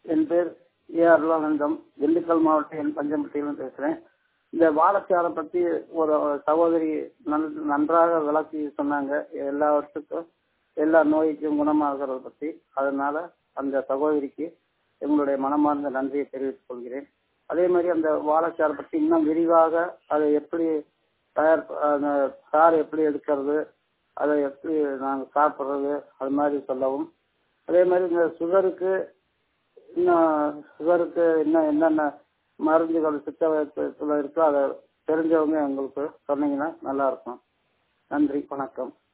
என் பேர் ஏ அருளானந்தம் திண்டுக்கல் மாவட்டம் என் பஞ்சம்பட்டியிலும் பேசுறேன் இந்த வாழைச்சாரை பத்தி ஒரு சகோதரி நன்- நன்றாக விளக்கி சொன்னாங்க எல்லாவற்றுக்கும் எல்லா நோய்க்கும் குணமாகிறத பத்தி அதனால அந்த சகோதரிக்கு எங்களுடைய மனமார்ந்த நன்றியை தெரிவித்துக் கொள்கிறேன் அதே மாதிரி அந்த வாழைச்சாரை பத்தி இன்னும் விரிவாக அதை எப்படி தயார் அந்த சாறு எப்படி எடுக்கிறது அதை எப்படி நாங்கள் சாப்பிட்றது அது மாதிரி சொல்லவும் அதே மாதிரி இந்த சுகருக்கு இன்னும் சுகருக்கு இன்னும் என்னென்ன மருந்துகள் சித்த வைத்தியத்தில் இருக்கோ அதை தெரிஞ்சவங்க எங்களுக்கு சொன்னீங்கன்னா நல்லா இருக்கும் நன்றி வணக்கம்